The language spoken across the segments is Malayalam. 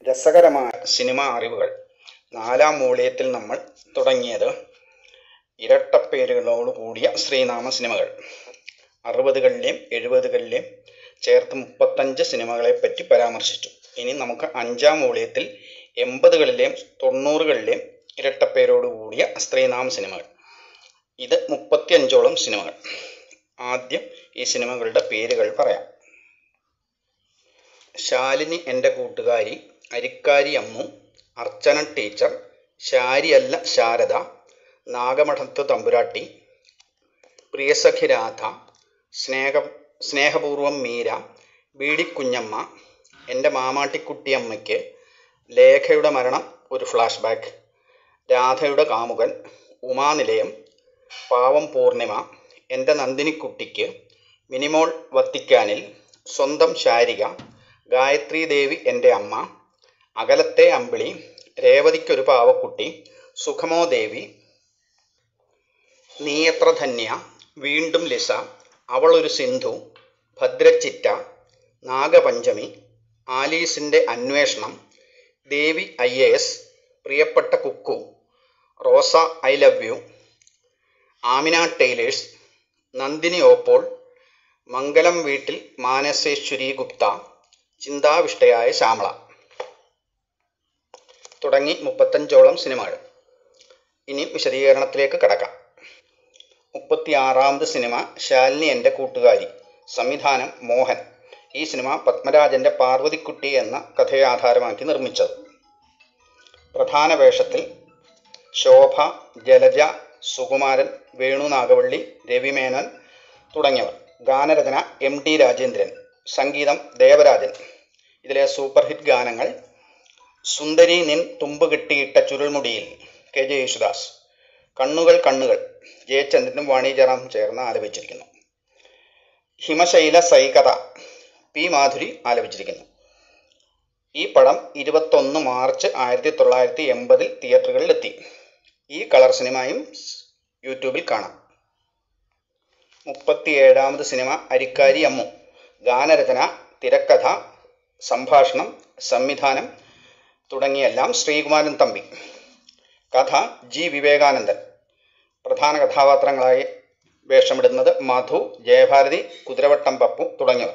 രസകരമായ സിനിമാ അറിവുകൾ നാലാം മൂല്യത്തിൽ നമ്മൾ തുടങ്ങിയത് ഇരട്ടപ്പേരുകളോട് കൂടിയ ശ്രീനാമ സിനിമകൾ അറുപതുകളിലെയും എഴുപതുകളിലെയും ചേർത്ത് മുപ്പത്തഞ്ച് സിനിമകളെ പറ്റി പരാമർശിച്ചു ഇനി നമുക്ക് അഞ്ചാം മൂല്യത്തിൽ എൺപതുകളിലെയും തൊണ്ണൂറുകളിലെയും ഇരട്ടപ്പേരോട് കൂടിയ സ്ത്രീനാമ സിനിമകൾ ഇത് മുപ്പത്തിയഞ്ചോളം സിനിമകൾ ആദ്യം ഈ സിനിമകളുടെ പേരുകൾ പറയാം ശാലിനി എൻ്റെ കൂട്ടുകാരി അരിക്കാരി അമ്മു അർച്ചന ടീച്ചർ ശാരിയല്ല ശാരദ നാഗമഠത്ത് തമ്പുരാട്ടി പ്രിയസഖി രാധ സ്നേഹ സ്നേഹപൂർവം മീര ബീഡിക്കുഞ്ഞമ്മ എൻ്റെ മാമാട്ടിക്കുട്ടിയമ്മയ്ക്ക് ലേഖയുടെ മരണം ഒരു ഫ്ലാഷ് ബാക്ക് രാധയുടെ കാമുകൻ ഉമാനിലയം പാവം പൂർണിമ എൻ്റെ നന്ദിനിക്കുട്ടിക്ക് മിനിമോൾ വത്തിക്കാനിൽ സ്വന്തം ശാരിക ഗായത്രി ദേവി എൻ്റെ അമ്മ അകലത്തെ അമ്പിളി രേവതിക്കൊരു പാവക്കുട്ടി സുഖമോ ദേവി നീയത്ര ധന്യ വീണ്ടും ലിസ അവളൊരു സിന്ധു ഭദ്രച്ചിറ്റ നാഗപഞ്ചമി ആലീസിൻ്റെ അന്വേഷണം ദേവി ഐ എ എസ് പ്രിയപ്പെട്ട Kukku Rosa I love you Amina tailors Nandini ഓപ്പോൾ മംഗലം വീട്ടിൽ മാനസേശ്വരി ഗുപ്ത ചിന്താവിഷ്ടയായ ശ്യാമള തുടങ്ങി മുപ്പത്തഞ്ചോളം സിനിമകൾ ഇനി വിശദീകരണത്തിലേക്ക് കടക്കാം മുപ്പത്തിയാറാമത് സിനിമ ശാലിനി എൻ്റെ കൂട്ടുകാരി സംവിധാനം മോഹൻ ഈ സിനിമ പത്മരാജൻ്റെ പാർവതിക്കുട്ടി എന്ന കഥയെ ആധാരമാക്കി നിർമ്മിച്ചത് പ്രധാന വേഷത്തിൽ ശോഭ ജലജ സുകുമാരൻ വേണു നാഗവള്ളി രവിമേനോൻ തുടങ്ങിയവർ ഗാനരചന എം ടി രാജേന്ദ്രൻ സംഗീതം ദേവരാജൻ ഇതിലെ സൂപ്പർ ഹിറ്റ് ഗാനങ്ങൾ സുന്ദരി നിൻ തുമ്പ് കെട്ടിയിട്ട ചുരുൾമുടിയിൽ കെ ജെ യേശുദാസ് കണ്ണുകൾ കണ്ണുകൾ ജയചന്ദ്രനും വാണിജ്യറാം ചേർന്ന് ആലപിച്ചിരിക്കുന്നു ഹിമശൈല സൈകഥ പി മാധുരി ആലപിച്ചിരിക്കുന്നു ഈ പടം ഇരുപത്തൊന്ന് മാർച്ച് ആയിരത്തി തൊള്ളായിരത്തി എൺപതിൽ തിയേറ്ററുകളിലെത്തി ഈ കളർ സിനിമയും യൂട്യൂബിൽ കാണാം മുപ്പത്തിയേഴാമത് സിനിമ അരിക്കാരി അമ്മു ഗാനരചന തിരക്കഥ സംഭാഷണം സംവിധാനം തുടങ്ങിയെല്ലാം ശ്രീകുമാരൻ തമ്പി കഥ ജി വിവേകാനന്ദൻ പ്രധാന കഥാപാത്രങ്ങളായി വേഷമിടുന്നത് മധു ജയഭാരതി കുതിരവട്ടം പപ്പു തുടങ്ങിയവർ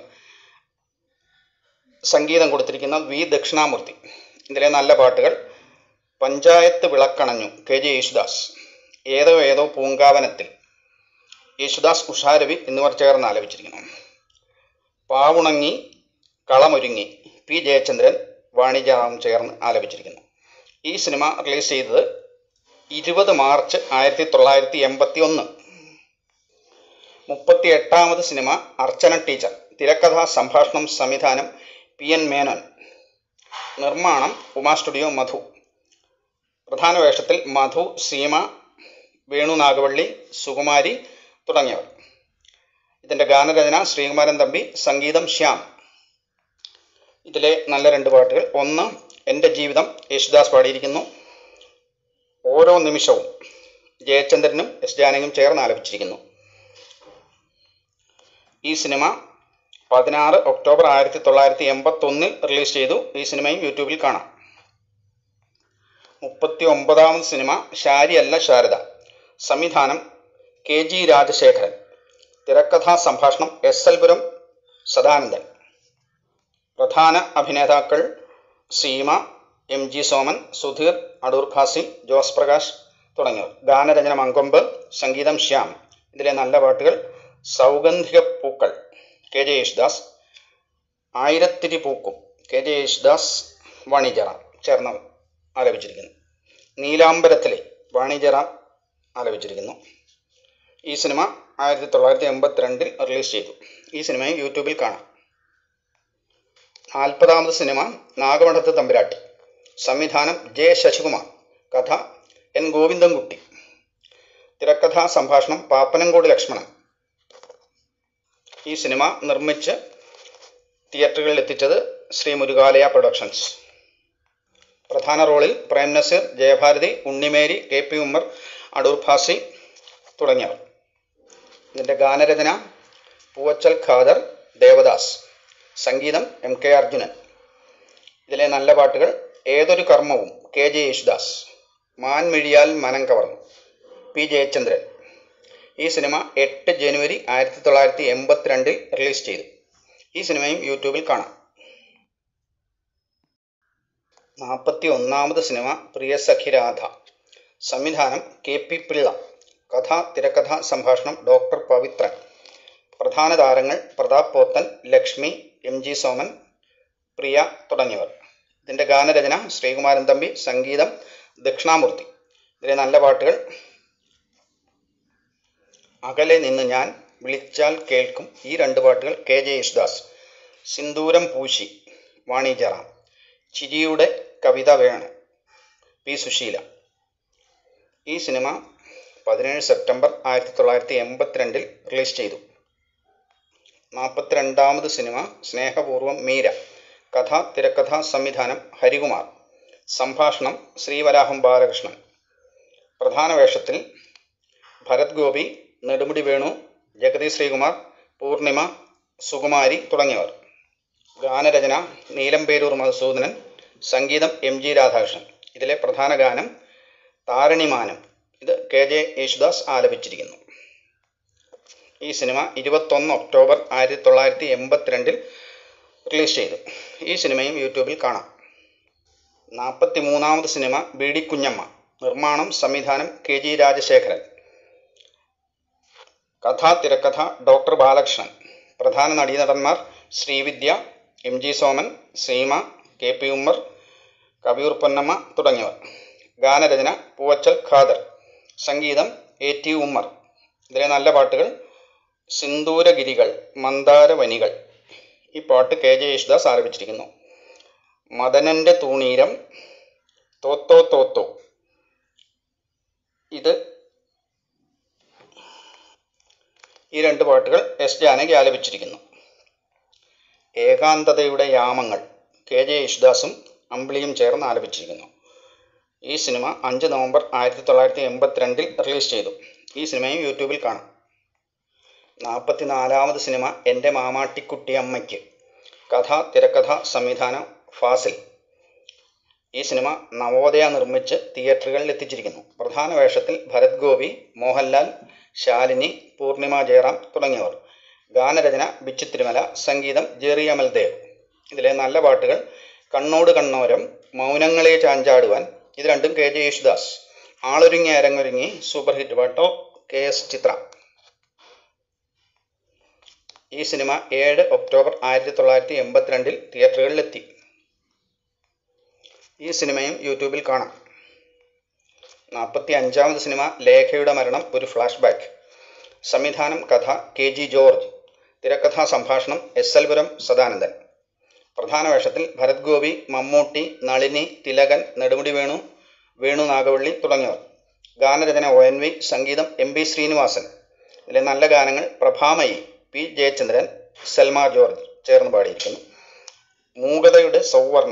സംഗീതം കൊടുത്തിരിക്കുന്ന വി ദക്ഷിണാമൂർത്തി ഇതിലെ നല്ല പാട്ടുകൾ പഞ്ചായത്ത് വിളക്കണഞ്ഞു കെ ജെ യേശുദാസ് ഏതോ ഏതോ പൂങ്കാവനത്തിൽ യേശുദാസ് ഉഷാരവി എന്നിവർ ചേർന്ന് ആലപിച്ചിരിക്കുന്നു പാവുണങ്ങി കളമൊരുങ്ങി പി ജയചന്ദ്രൻ വാണിജ്യറാം ചേർന്ന് ആലപിച്ചിരിക്കുന്നു ഈ സിനിമ റിലീസ് ചെയ്തത് ഇരുപത് മാർച്ച് ആയിരത്തി തൊള്ളായിരത്തി എൺപത്തി ഒന്ന് മുപ്പത്തി എട്ടാമത് സിനിമ അർച്ചന ടീച്ചർ തിരക്കഥ സംഭാഷണം സംവിധാനം പി എൻ മേനോൻ നിർമ്മാണം ഉമാ സ്റ്റുഡിയോ മധു പ്രധാന വേഷത്തിൽ മധു സീമ വേണു നാഗവള്ളി സുകുമാരി തുടങ്ങിയവർ ഇതിൻ്റെ ഗാനരചന ശ്രീകുമാരൻ തമ്പി സംഗീതം ശ്യാം ഇതിലെ നല്ല രണ്ട് പാട്ടുകൾ ഒന്ന് എൻ്റെ ജീവിതം യേശുദാസ് പാടിയിരിക്കുന്നു ഓരോ നിമിഷവും ജയചന്ദ്രനും എസ് ജാനകിയും ചേർന്ന് ആലപിച്ചിരിക്കുന്നു ഈ സിനിമ പതിനാറ് ഒക്ടോബർ ആയിരത്തി തൊള്ളായിരത്തി എൺപത്തൊന്നിൽ റിലീസ് ചെയ്തു ഈ സിനിമയും യൂട്യൂബിൽ കാണാം മുപ്പത്തി ഒമ്പതാമത് സിനിമ ശാരിയല്ല ശാരദ സംവിധാനം കെ ജി രാജശേഖരൻ തിരക്കഥാ സംഭാഷണം എസ് എൽപുരം സദാനന്ദൻ പ്രധാന അഭിനേതാക്കൾ സീമ എം ജി സോമൻ സുധീർ അടൂർ ഖാസി ജോസ് പ്രകാശ് തുടങ്ങിയവർ ഗാനരചന മങ്കൊമ്പ് സംഗീതം ശ്യാം ഇതിലെ നല്ല പാട്ടുകൾ സൗഗന്ധിക പൂക്കൾ കെ ജെ യേശുദാസ് ആയിരത്തിരി പൂക്കും കെ ജെ യേശുദാസ് വാണിജ്യറാം ചേർന്ന് ആലപിച്ചിരിക്കുന്നു നീലാംബരത്തിലെ വാണിജ്യറാം ആലപിച്ചിരിക്കുന്നു ഈ സിനിമ ആയിരത്തി തൊള്ളായിരത്തി എൺപത്തിരണ്ടിൽ റിലീസ് ചെയ്തു ഈ സിനിമയും യൂട്യൂബിൽ കാണാം നാൽപ്പതാമത് സിനിമ നാഗമഠത്ത് തമ്പുരാട്ടി സംവിധാനം ജെ ശശികുമാർ കഥ എൻ ഗോവിന്ദൻകുട്ടി തിരക്കഥാ സംഭാഷണം പാപ്പനംകോട് ലക്ഷ്മണൻ ഈ സിനിമ നിർമ്മിച്ച് തിയേറ്ററുകളിൽ എത്തിച്ചത് ശ്രീ മുരുകാലയ പ്രൊഡക്ഷൻസ് പ്രധാന റോളിൽ പ്രേം നസീർ ജയഭാരതി ഉണ്ണിമേരി കെ പി ഉമ്മർ അടൂർ ഫാസി തുടങ്ങിയവർ ഇതിൻ്റെ ഗാനരചന പൂവച്ചൽ ഖാദർ ദേവദാസ് സംഗീതം എം കെ അർജുനൻ ഇതിലെ നല്ല പാട്ടുകൾ ഏതൊരു കർമ്മവും കെ ജെ യേശുദാസ് മാൻമിഴിയാൽ മനം കവർന്നു പി ജയചന്ദ്രൻ ഈ സിനിമ എട്ട് ജനുവരി ആയിരത്തി തൊള്ളായിരത്തി എൺപത്തിരണ്ടിൽ റിലീസ് ചെയ്തു ഈ സിനിമയും യൂട്യൂബിൽ കാണാം നാൽപ്പത്തി ഒന്നാമത് സിനിമ പ്രിയസഖി രാധ സംവിധാനം കെ പി പിള്ള കഥ തിരക്കഥ സംഭാഷണം ഡോക്ടർ പവിത്രൻ പ്രധാന താരങ്ങൾ പ്രതാപ് പോത്തൻ ലക്ഷ്മി എം ജി സോമൻ പ്രിയ തുടങ്ങിയവർ ഇതിൻ്റെ ഗാനരചന ശ്രീകുമാരൻ തമ്പി സംഗീതം ദക്ഷിണാമൂർത്തി ഇതിലെ നല്ല പാട്ടുകൾ അകലെ നിന്ന് ഞാൻ വിളിച്ചാൽ കേൾക്കും ഈ രണ്ട് പാട്ടുകൾ കെ ജെ യേശുദാസ് സിന്ദൂരം പൂശി വാണി ജറാം ചിരിയുടെ കവിത വേണം പി സുശീല ഈ സിനിമ പതിനേഴ് സെപ്റ്റംബർ ആയിരത്തി തൊള്ളായിരത്തി എൺപത്തിരണ്ടിൽ റിലീസ് ചെയ്തു നാൽപ്പത്തിരണ്ടാമത് സിനിമ സ്നേഹപൂർവം മീര കഥ തിരക്കഥ സംവിധാനം ഹരികുമാർ സംഭാഷണം ശ്രീവരാഹം ബാലകൃഷ്ണൻ പ്രധാന വേഷത്തിൽ ഭരത് ഗോപി നെടുമുടി വേണു ജഗതി ശ്രീകുമാർ പൂർണിമ സുകുമാരി തുടങ്ങിയവർ ഗാനരചന നീലംപേരൂർ മധുസൂദനൻ സംഗീതം എം ജി രാധാകൃഷ്ണൻ ഇതിലെ പ്രധാന ഗാനം താരണിമാനം ഇത് കെ ജെ യേശുദാസ് ആലപിച്ചിരിക്കുന്നു ഈ സിനിമ ഇരുപത്തൊന്ന് ഒക്ടോബർ ആയിരത്തി തൊള്ളായിരത്തി എൺപത്തിരണ്ടിൽ റിലീസ് ചെയ്തു ഈ സിനിമയും യൂട്യൂബിൽ കാണാം നാൽപ്പത്തി മൂന്നാമത് സിനിമ ബി ഡി കുഞ്ഞമ്മ നിർമ്മാണം സംവിധാനം കെ ജി രാജശേഖരൻ കഥ തിരക്കഥ ഡോക്ടർ ബാലകൃഷ്ണൻ പ്രധാന നടീനടന്മാർ Srividya M G Soman Seema K P Ummer Kaviyoor Ponnamma തുടങ്ങിയവർ ഗാനരചന പൂവച്ചൽ ഖാദർ സംഗീതം എ ടി ഉമ്മർ ഇതിലെ നല്ല പാട്ടുകൾ സിന്ദൂരഗിരികൾ മന്ദാരവനികൾ ഈ പാട്ട് കെ ജെ യേശുദാസ് ആലപിച്ചിരിക്കുന്നു മദനന്റെ തൂണീരം തോത്തോ തോത്തോ ഇത് ഈ രണ്ട് പാട്ടുകൾ എസ് ജാനകി ആലപിച്ചിരിക്കുന്നു ഏകാന്തതയുടെ യാമങ്ങൾ കെ ജെ യേശുദാസും അമ്പിളിയും ചേർന്ന് ആലപിച്ചിരിക്കുന്നു ഈ സിനിമ അഞ്ച് നവംബർ ആയിരത്തി തൊള്ളായിരത്തി എൺപത്തിരണ്ടിൽ റിലീസ് ചെയ്തു ഈ സിനിമയും യൂട്യൂബിൽ കാണാം നാൽപ്പത്തി നാലാമത് സിനിമ എൻ്റെ മാമാട്ടിക്കുട്ടിയമ്മയ്ക്ക് കഥ തിരക്കഥ സംവിധാനം ഫാസിൽ ഈ സിനിമ നവോദയ നിർമ്മിച്ച് തിയേറ്ററുകളിൽ എത്തിച്ചിരിക്കുന്നു പ്രധാന വേഷത്തിൽ ഭരത് ഗോപി മോഹൻലാൽ ശാലിനി പൂർണിമ ജയറാം തുടങ്ങിയവർ ഗാനരചന ബിച്ചു തിരുമല സംഗീതം ജെറി അമൽദേവ് ഇതിലെ നല്ല പാട്ടുകൾ കണ്ണോട് കണ്ണോരം മൗനങ്ങളെ ചാഞ്ചാടുവാൻ ഇത് രണ്ടും കെ ജെ യേശുദാസ് ആളൊരുങ്ങി അരങ്ങൊരുങ്ങി സൂപ്പർ ഹിറ്റ് പാട്ടോ കെ എസ് ചിത്ര ഈ സിനിമ ഏഴ് ഒക്ടോബർ ആയിരത്തി തൊള്ളായിരത്തി എൺപത്തിരണ്ടിൽ തിയേറ്ററുകളിലെത്തി ഈ സിനിമയും യൂട്യൂബിൽ കാണാം നാൽപ്പത്തി അഞ്ചാമത് സിനിമ ലേഖയുടെ മരണം ഒരു ഫ്ലാഷ് ബാക്ക് സംവിധാനം കഥ കെ ജി ജോർജ് തിരക്കഥാ സംഭാഷണം എസ് എൽപുരം സദാനന്ദൻ പ്രധാന വേഷത്തിൽ ഭരത് ഗോപി മമ്മൂട്ടി നളിനി തിലകൻ നെടുമുടി വേണു വേണു നാഗവള്ളി തുടങ്ങിയവർ ഗാനരചന ഒ എൻ വി സംഗീതം എം ബി ശ്രീനിവാസൻ ഇതിലെ നല്ല ഗാനങ്ങൾ പ്രഭാമയി പി ജയചന്ദ്രൻ സൽമ ജോർജ് ചേർന്ന് പാടിയിരിക്കുന്നു മൂകതയുടെ സൗവർണ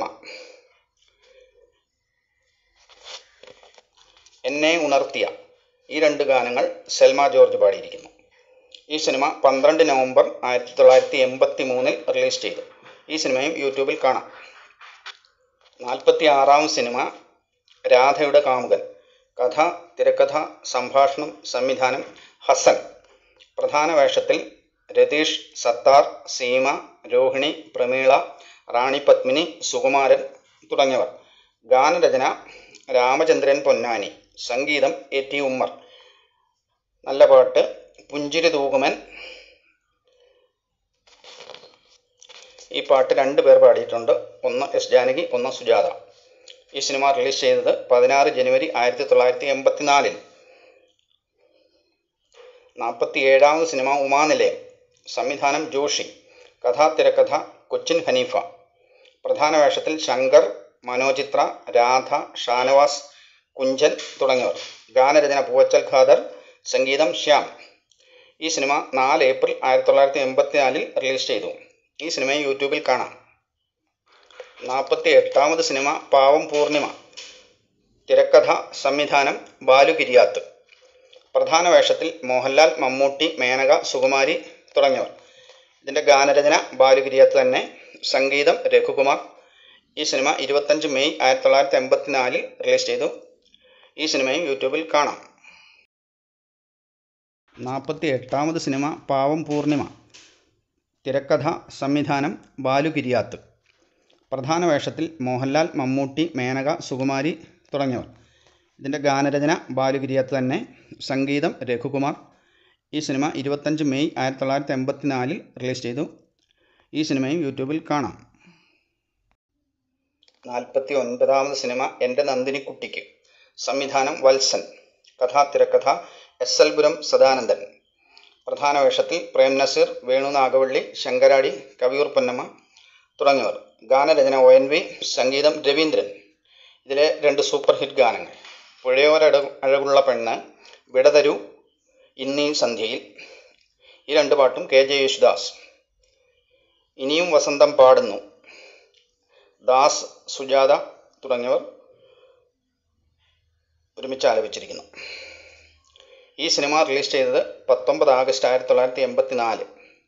എന്നെ ഉണർത്തിയ ഈ രണ്ട് ഗാനങ്ങൾ സൽമ ജോർജ് പാടിയിരിക്കുന്നു ഈ സിനിമ പന്ത്രണ്ട് നവംബർ ആയിരത്തി തൊള്ളായിരത്തി എൺപത്തി മൂന്നിൽ റിലീസ് ചെയ്തു ഈ സിനിമയും യൂട്യൂബിൽ കാണാം നാൽപ്പത്തി ആറാം സിനിമ രാധയുടെ കാമുകൻ കഥ തിരക്കഥ സംഭാഷണം സംവിധാനം ഹസൻ പ്രധാന വേഷത്തിൽ രതീഷ് സത്താർ സീമ രോഹിണി പ്രമീള റാണി പത്മിനി സുകുമാരൻ തുടങ്ങിയവർ ഗാനരചന രാമചന്ദ്രൻ പൊന്നാനി സംഗീതം എ ടി ഉമ്മർ നല്ല പാട്ട് പുഞ്ചിരി തൂകുമൻ ഈ പാട്ട് രണ്ട് പേർ പാടിയിട്ടുണ്ട് ഒന്ന് എസ് ജാനകി ഒന്ന് സുജാത ഈ സിനിമ റിലീസ് ചെയ്തത് പതിനാറ് ജനുവരി ആയിരത്തി തൊള്ളായിരത്തി എൺപത്തിനാലിൽ നാൽപ്പത്തി ഏഴാമത് സിനിമ ഉമാനിലയം സംവിധാനം ജോഷി കഥാ തിരക്കഥ കൊച്ചിൻ ഹനീഫ പ്രധാന വേഷത്തിൽ ശങ്കർ മനോചിത്ര രാധ ഷാനവാസ് കുഞ്ചൻ തുടങ്ങിയവർ ഗാനരചന പൂവച്ചൽ ഖാദർ സംഗീതം ശ്യാം ഈ സിനിമ നാല് ഏപ്രിൽ ആയിരത്തി തൊള്ളായിരത്തി എൺപത്തിനാലിൽ റിലീസ് ചെയ്തു ഈ സിനിമ യൂട്യൂബിൽ കാണാം നാൽപ്പത്തി എട്ടാമത് സിനിമ പാവം പൂർണിമ തിരക്കഥ സംവിധാനം ബാലു കിരിയാത്ത് പ്രധാന വേഷത്തിൽ മോഹൻലാൽ മമ്മൂട്ടി മേനക സുകുമാരി തുടങ്ങിയവർ ഇതിൻ്റെ ഗാനരചന ബാലുഗിരിയത്ത് തന്നെ സംഗീതം രഘുകുമാർ ഈ സിനിമ ഇരുപത്തഞ്ച് മെയ് ആയിരത്തി തൊള്ളായിരത്തി എൺപത്തി നാലിൽ റിലീസ് ചെയ്തു ഈ സിനിമയും യൂട്യൂബിൽ കാണാം നാൽപ്പത്തി എട്ടാമത് സിനിമ പാവം പൂർണിമ തിരക്കഥ സംവിധാനം ബാലു കിരിയാത്ത് പ്രധാന വേഷത്തിൽ മോഹൻലാൽ മമ്മൂട്ടി മേനക സുകുമാരി തുടങ്ങിയവർ ഇതിൻ്റെ ഗാനരചന ബാലു കിരിയാത്ത് തന്നെ സംഗീതം രഘുകുമാർ ഈ സിനിമ ഇരുപത്തഞ്ച് മെയ് ആയിരത്തി തൊള്ളായിരത്തി എൺപത്തി നാലിൽ റിലീസ് ചെയ്തു ഈ സിനിമയും യൂട്യൂബിൽ കാണാം നാൽപ്പത്തി ഒൻപതാമത് സിനിമ എൻ്റെ നന്ദിനിക്കുട്ടിക്ക് സംവിധാനം വത്സൻ കഥാ തിരക്കഥ എസ് എൽ പുരം സദാനന്ദൻ പ്രധാന വേഷത്തിൽ പ്രേം നസീർ വേണു നാഗവള്ളി ശങ്കരാടി കവിയൂർ പൊന്നമ്മ തുടങ്ങിയവർ ഗാനരചന ഒ എൻ വി സംഗീതം രവീന്ദ്രൻ ഇതിലെ രണ്ട് സൂപ്പർ ഹിറ്റ് ഗാനങ്ങൾ പുഴയോരട അഴകുള്ള പെണ്ണ് വിടതരു ഇന്നീ സന്ധ്യയിൽ ഈ രണ്ട് പാട്ടും കെ ജെ യേശുദാസ് ഇനിയും വസന്തം പാടുന്നു ദാസ് സുജാത തുടങ്ങിയവർ ഒരുമിച്ച് ആലപിച്ചിരിക്കുന്നു ഈ സിനിമ റിലീസ് ചെയ്തത് പത്തൊമ്പത് ആഗസ്റ്റ് ആയിരത്തി തൊള്ളായിരത്തി എൺപത്തി നാല്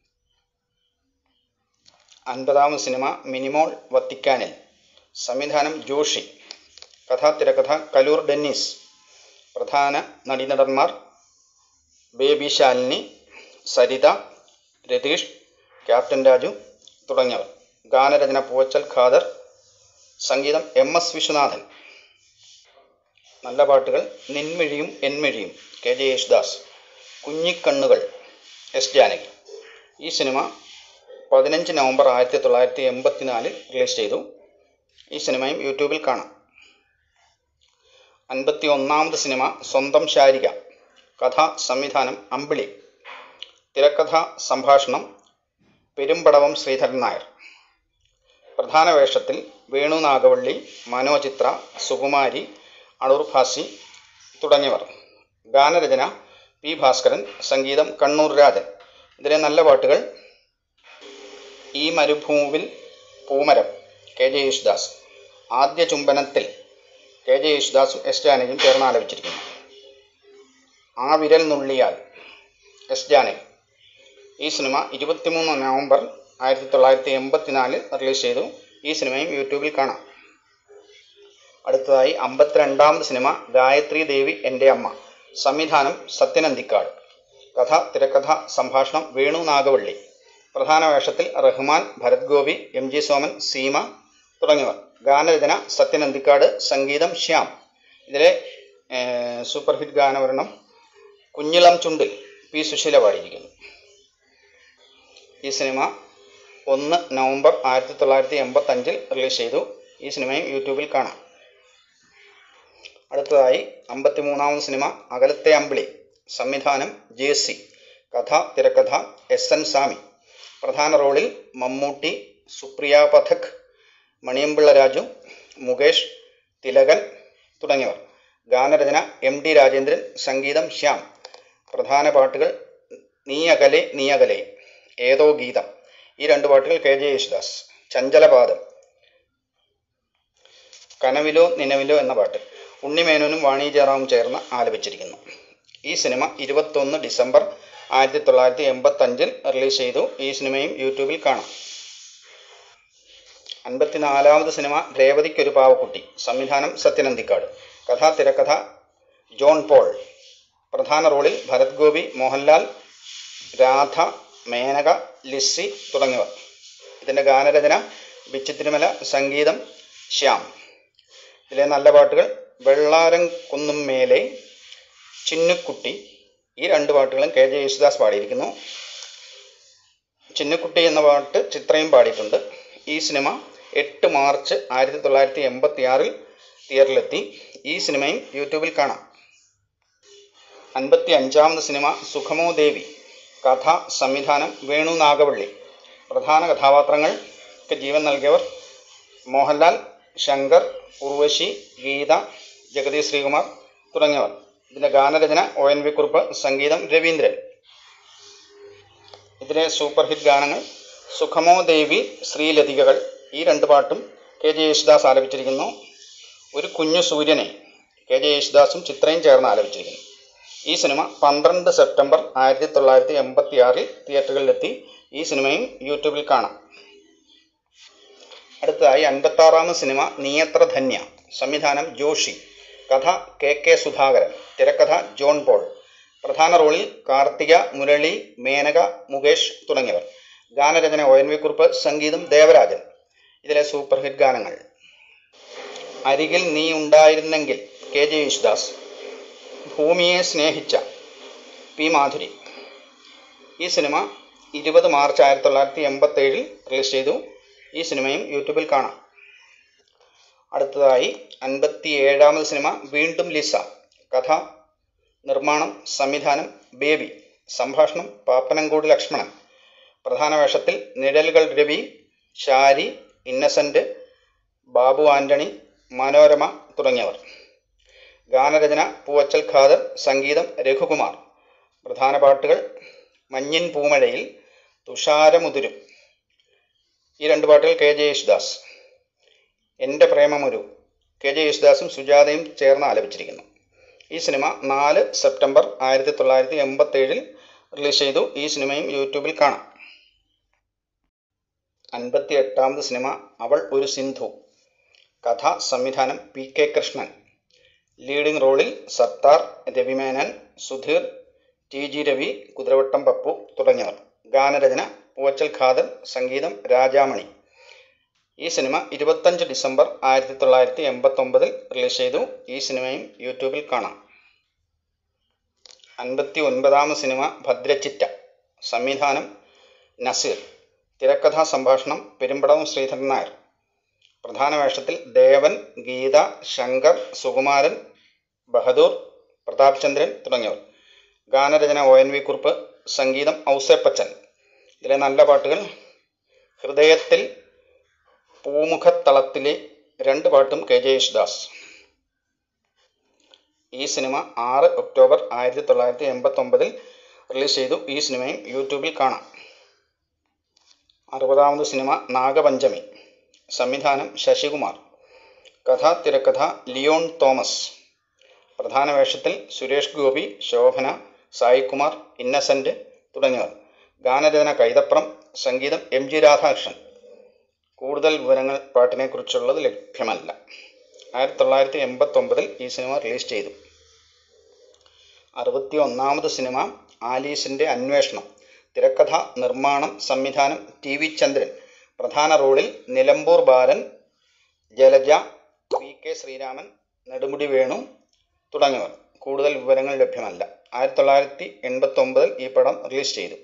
അൻപതാമത് സിനിമ മിനിമോൾ വത്തിക്കാനിൽ സംവിധാനം ജോഷി കഥാ തിരക്കഥ കലൂർ ഡെന്നീസ് പ്രധാന നടീനടന്മാർ ബേബി ശാലിനി സരിത രതീഷ് ക്യാപ്റ്റൻ രാജു തുടങ്ങിയവർ ഗാനരചന പൂവച്ചൽ ഖാദർ സംഗീതം എം എസ് വിശ്വനാഥൻ നല്ല പാട്ടുകൾ നിൻമിഴിയും എന്മിഴിയും കെ ജെ യേശുദാസ് കുഞ്ഞിക്കണ്ണുകൾ എസ് ജാനകി ഈ സിനിമ പതിനഞ്ച് നവംബർ ആയിരത്തി തൊള്ളായിരത്തി എൺപത്തിനാലിൽ റിലീസ് ചെയ്തു ഈ സിനിമയും യൂട്യൂബിൽ കാണാം അൻപത്തി ഒന്നാമത് സിനിമ സ്വന്തം ശാരിക കഥ സംവിധാനം അമ്പിളി തിരക്കഥ സംഭാഷണം പെരുമ്പടവം ശ്രീധരൻ നായർ പ്രധാന വേഷത്തിൽ വേണു നാഗവള്ളി മനോചിത്ര സുകുമാരി അടൂർ ഭാസി തുടങ്ങിയവർ ഗാനരചന പി ഭാസ്കരൻ സംഗീതം കണ്ണൂർ രാജൻ ഇതിലെ നല്ല പാട്ടുകൾ ഈ മരുഭൂവിൽ പൂമരം കെ ജെ യേശുദാസ് ആദ്യ ചുംബനത്തിൽ കെ ജെ യേശുദാസും എസ് ജാനകിയും ചേർന്ന് ആലപിച്ചിരിക്കുന്നു ആ വിരൽ നുള്ളിയാൽ എസ് ജാനകി ഈ സിനിമ ഇരുപത്തിമൂന്ന് നവംബർ ആയിരത്തി തൊള്ളായിരത്തി എൺപത്തിനാലിൽ റിലീസ് ചെയ്തു ഈ സിനിമയും യൂട്യൂബിൽ കാണാം അടുത്തതായി അമ്പത്തിരണ്ടാമത് സിനിമ ഗായത്രി ദേവി എൻ്റെ അമ്മ സംവിധാനം സത്യനന്ദിക്കാട് കഥ തിരക്കഥ സംഭാഷണം വേണു നാഗവള്ളി പ്രധാന വേഷത്തിൽ റഹ്മാൻ ഭരത് ഗോപി എം ജി സോമൻ സീമ തുടങ്ങിയവർ ഗാനരചന സത്യനന്ദിക്കാട് സംഗീതം ശ്യാം ഇതിലെ ഏർ, സൂപ്പർ ഹിറ്റ് ഗാനവരണം കുഞ്ഞിളം ചുണ്ടിൽ പി സുശീല പാടിയിരിക്കുന്നു ഈ സിനിമ ഒന്ന് നവംബർ ആയിരത്തി തൊള്ളായിരത്തി എൺപത്തഞ്ചിൽ റിലീസ് ചെയ്തു ഈ സിനിമയും യൂട്യൂബിൽ കാണാം അടുത്തതായി അമ്പത്തി മൂന്നാമത് സിനിമ അകലത്തെ അമ്പിളി സംവിധാനം ജെ സി കഥ തിരക്കഥ എസ് എൻ സ്വാമി പ്രധാന റോളിൽ മമ്മൂട്ടി സുപ്രിയ പഥക് മണിയമ്പിള്ള രാജു മുകേഷ് തിലകൻ തുടങ്ങിയവർ ഗാനരചന എം ഡി രാജേന്ദ്രൻ സംഗീതം ശ്യാം പ്രധാന പാട്ടുകൾ നീ അകലെ നീ അകലെ ഏതോ ഗീതം ഈ രണ്ട് പാട്ടുകൾ കെ ജെ യേശുദാസ് ചഞ്ചലപാദം കനവിലോ നിലവിലോ എന്ന പാട്ട് ഉണ്ണിമേനോനും വാണി ജയറാമും ചേർന്ന് ആലപിച്ചിരിക്കുന്നു ഈ സിനിമ ഇരുപത്തൊന്ന് ഡിസംബർ ആയിരത്തി തൊള്ളായിരത്തി എൺപത്തഞ്ചിൽ റിലീസ് ചെയ്തു ഈ സിനിമയും യൂട്യൂബിൽ കാണാം അൻപത്തിനാലാമത് സിനിമ രേവതിക്കൊരു പാവക്കുട്ടി സംവിധാനം സത്യനന്ദിക്കാട് കഥാ തിരക്കഥ ജോൺ പോൾ പ്രധാന റോളിൽ ഭരത് ഗോപി മോഹൻലാൽ രാധ മേനക ലിസ്സി തുടങ്ങിയവർ ഇതിൻ്റെ ഗാനരചന ബിച്ചു തിരുമല സംഗീതം ശ്യാം ഇതിലെ നല്ല പാട്ടുകൾ വെള്ളാരം കുന്നും മേലെ ചിന്നുക്കുട്ടി ഈ രണ്ട് പാട്ടുകളും കെ ജെ യേശുദാസ് പാടിയിരിക്കുന്നു ചിന്നുക്കുട്ടി എന്ന പാട്ട് ചിത്രയും പാടിയിട്ടുണ്ട് ഈ സിനിമ എട്ട് മാർച്ച് ആയിരത്തി തൊള്ളായിരത്തി എൺപത്തി ആറിൽ തിയേറ്ററിലെത്തി ഈ സിനിമയും യൂട്യൂബിൽ കാണാം അൻപത്തി അഞ്ചാമത് സിനിമ സുഖമോ ദേവി കഥ സംവിധാനം വേണു നാഗവള്ളി പ്രധാന കഥാപാത്രങ്ങൾക്ക് ജീവൻ നൽകിയവർ മോഹൻലാൽ ശങ്കർ ഉർവശി ഗീത ജഗതി ശ്രീകുമാർ തുടങ്ങിയവർ ഇതിൻ്റെ ഗാനരചന ഒ എൻ വി കുറുപ്പ് സംഗീതം രവീന്ദ്രൻ ഇതിലെ സൂപ്പർ ഹിറ്റ് ഗാനങ്ങൾ സുഖമോ ദേവി ശ്രീലതികകൾ ഈ രണ്ട് പാട്ടും കെ ജെ യേശുദാസ് ആലപിച്ചിരിക്കുന്നു ഒരു കുഞ്ഞു സൂര്യനെ കെ ജെ യേശുദാസും ചിത്രയും ചേർന്ന് ആലപിച്ചിരിക്കുന്നു ഈ സിനിമ പന്ത്രണ്ട് സെപ്റ്റംബർ ആയിരത്തി തൊള്ളായിരത്തി എൺപത്തി ആറിൽ തിയേറ്ററുകളിലെത്തി ഈ സിനിമയും യൂട്യൂബിൽ കാണാം അടുത്ത അടുത്തതായി അൻപത്താറാമത് സിനിമ നീയത്ര ധന്യ സംവിധാനം ജോഷി കഥ കെ കെ സുധാകരൻ തിരക്കഥ ജോൺ പോൾ പ്രധാന റോളിൽ കാർത്തിക മുരളി മേനക മുകേഷ് തുടങ്ങിയവർ ഗാനരചന ഒ എൻ വി കുറുപ്പ് സംഗീതം ദേവരാജൻ ഇതിലെ സൂപ്പർ ഹിറ്റ് ഗാനങ്ങൾ അരികിൽ നീ ഉണ്ടായിരുന്നെങ്കിൽ കെ ജെ യേശുദാസ് ഭൂമിയെ സ്നേഹിച്ച പി മാധുരി ഈ സിനിമ ഇരുപത് മാർച്ച് ആയിരത്തി തൊള്ളായിരത്തി എൺപത്തി ഏഴിൽ റിലീസ് ചെയ്തു ഈ സിനിമയും യൂട്യൂബിൽ കാണാം അടുത്തതായി അൻപത്തി ഏഴാമത് സിനിമ വീണ്ടും ലിസ കഥ നിർമ്മാണം സംവിധാനം ബേബി സംഭാഷണം പാപ്പനംകോട് ലക്ഷ്മണൻ പ്രധാന വേഷത്തിൽ നിഴലുകൾ രവി ഷാരി ഇന്നസെൻ്റ് ബാബു ആൻ്റണി മനോരമ തുടങ്ങിയവർ ഗാനരചന പൂവച്ചൽ ഖാദർ സംഗീതം രഘുകുമാർ പ്രധാന പാട്ടുകൾ മഞ്ഞിൻ പൂമഴയിൽ തുഷാരമുതിരും ഈ രണ്ട് പാട്ടുകൾ കെ ജെ യേശുദാസ് എൻ്റെ പ്രേമമൊരു കെ ജെ യേശുദാസും സുജാതയും ചേർന്ന് ആലപിച്ചിരിക്കുന്നു ഈ സിനിമ നാല് സെപ്റ്റംബർ ആയിരത്തി തൊള്ളായിരത്തി എൺപത്തി ഏഴിൽ റിലീസ് ചെയ്തു ഈ സിനിമയും യൂട്യൂബിൽ കാണാം അൻപത്തി എട്ടാമത് സിനിമ അവൾ ഒരു സിന്ധു കഥ സംവിധാനം പി കെ കൃഷ്ണൻ ലീഡിംഗ് റോളിൽ സത്താർ രവിമേനൻ സുധീർ ടി ജി രവി കുതിരവട്ടം പപ്പു തുടങ്ങിയവർ ഗാനരചന പൂവച്ചൽ ഖാദർ സംഗീതം രാജാമണി ഈ സിനിമ ഇരുപത്തഞ്ച് ഡിസംബർ ആയിരത്തി തൊള്ളായിരത്തി എൺപത്തൊമ്പതിൽ റിലീസ് ചെയ്തു ഈ സിനിമയും യൂട്യൂബിൽ കാണാം അൻപത്തി ഒൻപതാമത് സിനിമ ഭദ്രച്ചിറ്റ സംവിധാനം നസീർ തിരക്കഥാ സംഭാഷണം പെരുമ്പടവും ശ്രീധരൻ നായർ പ്രധാന വേഷത്തിൽ ദേവൻ ഗീത ശങ്കർ സുകുമാരൻ ബഹദൂർ പ്രതാപ് ചന്ദ്രൻ തുടങ്ങിയവർ ഗാനരചന ഒ എൻ വി കുറുപ്പ് സംഗീതം ഔസേപ്പച്ചൻ ഇതിലെ നല്ല പാട്ടുകൾ ഹൃദയത്തിൽ പൂമുഖത്തളത്തിലെ രണ്ട് പാട്ടും കെ ജെ യേശുദാസ് ഈ സിനിമ ആറ് ഒക്ടോബർ ആയിരത്തി തൊള്ളായിരത്തി എൺപത്തൊമ്പതിൽ റിലീസ് ചെയ്തു ഈ സിനിമയും യൂട്യൂബിൽ കാണാം അറുപതാമത് സിനിമ നാഗപഞ്ചമി സംവിധാനം ശശികുമാർ കഥ തിരക്കഥ ലിയോൺ തോമസ് പ്രധാന വേഷത്തിൽ സുരേഷ് ഗോപി ശോഭന സായികുമാർ ഇന്നസെൻ്റ് തുടങ്ങിയവർ ഗാനരചന കൈതപ്രം സംഗീതം എം ജി രാധാകൃഷ്ണൻ കൂടുതൽ വിവരങ്ങൾ പാട്ടിനെക്കുറിച്ചുള്ളത് ലഭ്യമല്ല ആയിരത്തി തൊള്ളായിരത്തി എൺപത്തൊമ്പതിൽ ഈ സിനിമ റിലീസ് ചെയ്തു അറുപത്തി ഒന്നാമത് സിനിമ ആലീസിൻ്റെ അന്വേഷണം തിരക്കഥ നിർമ്മാണം സംവിധാനം ടി വി ചന്ദ്രൻ പ്രധാന റോളിൽ നിലമ്പൂർ ബാലൻ ജലജ വി കെ ശ്രീരാമൻ നെടുമുടി വേണു തുടങ്ങിയവർ കൂടുതൽ വിവരങ്ങൾ ലഭ്യമല്ല ആയിരത്തി തൊള്ളായിരത്തി എൺപത്തി ഒമ്പതിൽ ഈ പടം റിലീസ് ചെയ്തു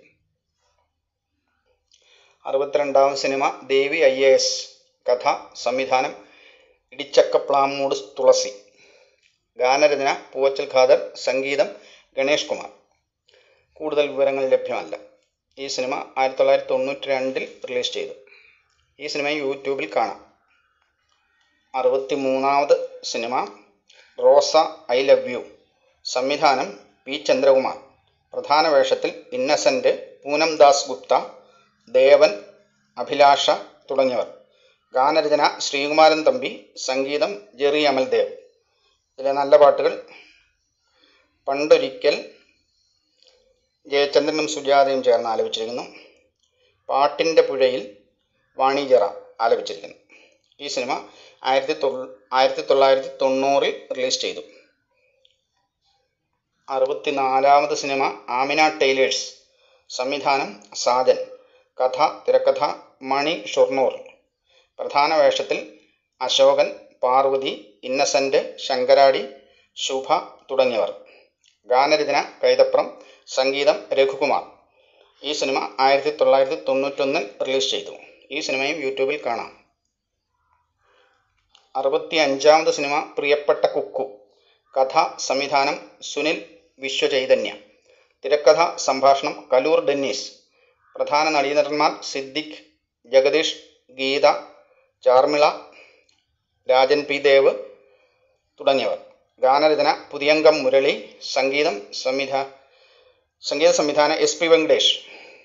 അറുപത്തിരണ്ടാം cinema Devi I A S കഥ സംവിധാനം ഇടിച്ചക്കപ്ലാമൂട് തുളസി ഗാനരചന പൂവച്ചൽ ഖാദർ സംഗീതം ഗണേഷ് കുമാർ കൂടുതൽ വിവരങ്ങൾ ലഭ്യമല്ല ഈ സിനിമ ആയിരത്തി തൊള്ളായിരത്തി തൊണ്ണൂറ്റി രണ്ടിൽ റിലീസ് ചെയ്തു ഈ സിനിമ യൂട്യൂബിൽ കാണാം അറുപത്തി മൂന്നാമത് cinema Rosa I love you സംവിധാനം പി ചന്ദ്രകുമാർ പ്രധാന വേഷത്തിൽ ഇന്നസെൻ്റ് പൂനം ദാസ് ഗുപ്ത ദേവൻ അഭിലാഷ തുടങ്ങിയവർ ഗാനരചന ശ്രീകുമാരൻ തമ്പി സംഗീതം ജെറി അമൽദേവ് ഇതിലെ നല്ല പാട്ടുകൾ പണ്ടൊരിക്കൽ ജയചന്ദ്രനും സുജാതയും ചേർന്ന് ആലപിച്ചിരിക്കുന്നു പാട്ടിൻ്റെ പുഴയിൽ വാണിജ്യറ ആലപിച്ചിരിക്കുന്നു ഈ സിനിമ ആയിരത്തി തൊ ആയിരത്തി തൊള്ളായിരത്തി തൊണ്ണൂറിൽ റിലീസ് ചെയ്തു അറുപത്തിനാലാമത് സിനിമ ആമിന ടൈലേഴ്സ് സംവിധാനം സാജൻ കഥ തിരക്കഥ മണി ഷൊർണൂർ പ്രധാന വേഷത്തിൽ അശോകൻ പാർവതി ഇന്നസെൻ്റ് ശങ്കരാടി ശുഭ തുടങ്ങിയവർ ഗാനരചന കൈതപ്രം സംഗീതം രഘുകുമാർ ഈ സിനിമ ആയിരത്തി തൊള്ളായിരത്തി തൊണ്ണൂറ്റൊന്നിൽ റിലീസ് ചെയ്തു ഈ സിനിമയും യൂട്യൂബിൽ കാണാം അറുപത്തി അഞ്ചാമത് സിനിമ പ്രിയപ്പെട്ട കുക്കു കഥ സംവിധാനം സുനിൽ വിശ്വചൈതന്യ തിരക്കഥ സംഭാഷണം കലൂർ ഡെന്നീസ് പ്രധാന നടീനടന്മാർ സിദ്ദിഖ് ജഗദീഷ് ഗീത ചാർമിള രാജൻ പി ദേവ് തുടങ്ങിയവർ ഗാനരചന പുതിയങ്കം മുരളി സംഗീതം സംവിധാ സംഗീത സംവിധാനം എസ് പി വെങ്കടേഷ്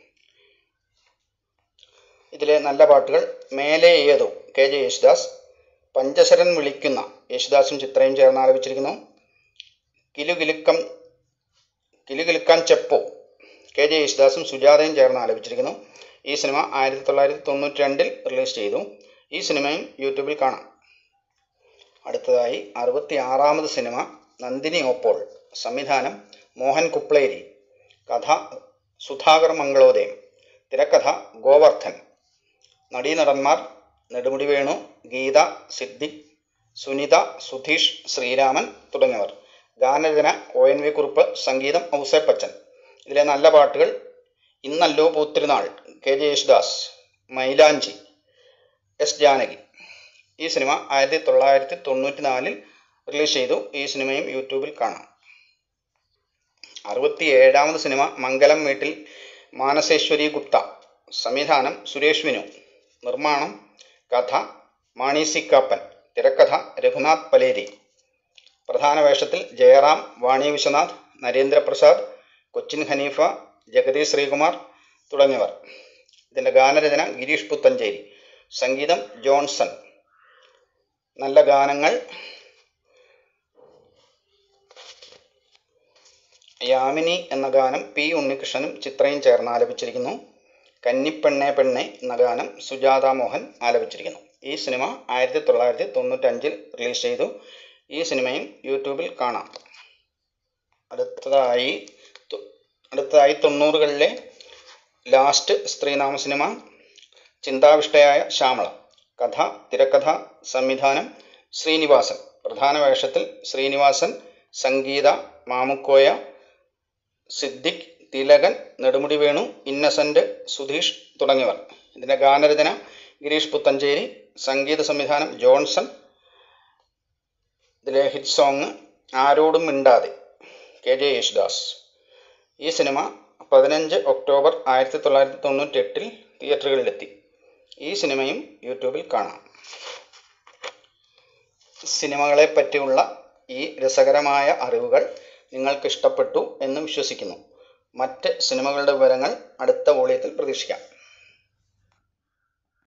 ഇതിലെ നല്ല പാട്ടുകൾ മേലെ ഏതോ കെ ജെ യേശുദാസ് പഞ്ചശരൻ വിളിക്കുന്ന യേശുദാസും ചിത്രയും ചേർന്ന് ആലപിച്ചിരിക്കുന്നു കിലുകിലുക്കം കിലുകിലുക്കാൻ ചെപ്പോ കെ ജെ യേശുദാസും സുജാതയും ചേർന്ന് ആലപിച്ചിരിക്കുന്നു ഈ സിനിമ ആയിരത്തി തൊള്ളായിരത്തി തൊണ്ണൂറ്റി രണ്ടിൽ റിലീസ് ചെയ്തു ഈ സിനിമയും യൂട്യൂബിൽ കാണാം അടുത്തതായി അറുപത്തി ആറാമത് സിനിമ നന്ദിനി ഓപ്പോൾ സംവിധാനം മോഹൻ കുപ്ലേരി കഥ സുധാകർ മംഗളോദയം തിരക്കഥ ഗോവർദ്ധൻ നടീനടന്മാർ നെടുമുടി വേണു ഗീത സിദ്ദിഖ് സുനിത സുധീഷ് ശ്രീരാമൻ തുടങ്ങിയവർ ഗാനരചന ഒ എൻ വി കുറുപ്പ് സംഗീതം ഔസേപ്പച്ചൻ ഇതിലെ നല്ല പാട്ടുകൾ ഇന്നല്ലോ പൂത്തിരുന്നാൾ കെ ജെ യേശുദാസ് മൈലാഞ്ചി എസ് ജാനകി ഈ സിനിമ ആയിരത്തി തൊള്ളായിരത്തി തൊണ്ണൂറ്റി നാലിൽ റിലീസ് ചെയ്തു ഈ സിനിമയും യൂട്യൂബിൽ കാണാം അറുപത്തി ഏഴാമത് സിനിമ മംഗലം വീട്ടിൽ മാനസേശ്വരി ഗുപ്ത സംവിധാനം സുരേഷ് വിനു നിർമ്മാണം കഥ മാണി സി കാപ്പൻ തിരക്കഥ രഘുനാഥ് പലേരി പ്രധാന വേഷത്തിൽ ജയറാം വാണി വിശ്വനാഥ് നരേന്ദ്രപ്രസാദ് കൊച്ചിൻ ഹനീഫ ജഗതി ശ്രീകുമാർ തുടങ്ങിയവർ ഇതിൻ്റെ ഗാനരചന ഗിരീഷ് പുത്തഞ്ചേരി സംഗീതം ജോൺസൺ നല്ല ഗാനങ്ങൾ യാമിനി എന്ന ഗാനം പി ഉണ്ണികൃഷ്ണനും ചിത്രയും ചേർന്ന് ആലപിച്ചിരിക്കുന്നു കന്നിപ്പെണ്ണെ പെണ്ണെ എന്ന ഗാനം സുജാത മോഹൻ ആലപിച്ചിരിക്കുന്നു ഈ സിനിമ ആയിരത്തി തൊള്ളായിരത്തി തൊണ്ണൂറ്റഞ്ചിൽ റിലീസ് ചെയ്തു ഈ സിനിമയും യൂട്യൂബിൽ കാണാം അടുത്തതായി തൊ- അടുത്തതായി തൊണ്ണൂറുകളിലെ ലാസ്റ്റ് സ്ത്രീനാമ സിനിമ ചിന്താവിഷ്ടയായ ശ്യാമള കഥ തിരക്കഥ സംവിധാനം ശ്രീനിവാസൻ പ്രധാന വേഷത്തിൽ ശ്രീനിവാസൻ സംഗീത മാമുക്കോയ സിദ്ദിഖ് തിലകൻ നെടുമുടി വേണു ഇന്നസെന്റ് സുധീഷ് തുടങ്ങിയവർ ഇതിൻ്റെ ഗാനരചന ഗിരീഷ് പുത്തഞ്ചേരി സംഗീത സംവിധാനം ജോൺസൺ ഇതിലെ ഹിറ്റ് സോങ് ആരോടും മിണ്ടാതെ കെ ജെ യേശുദാസ് ഈ സിനിമ പതിനഞ്ച് ഒക്ടോബർ ആയിരത്തി തൊള്ളായിരത്തി തൊണ്ണൂറ്റി എട്ടിൽ തിയേറ്ററുകളിലെത്തി ഈ സിനിമയും യൂട്യൂബിൽ കാണാം സിനിമകളെ പറ്റിയുള്ള ഈ രസകരമായ അറിവുകൾ നിങ്ങൾക്ക് ഇഷ്ടപ്പെട്ടു എന്ന് വിശ്വസിക്കുന്നു മറ്റ് സിനിമകളുടെ വിവരങ്ങൾ അടുത്ത വോളിയത്തിൽ പ്രതീക്ഷിക്കാം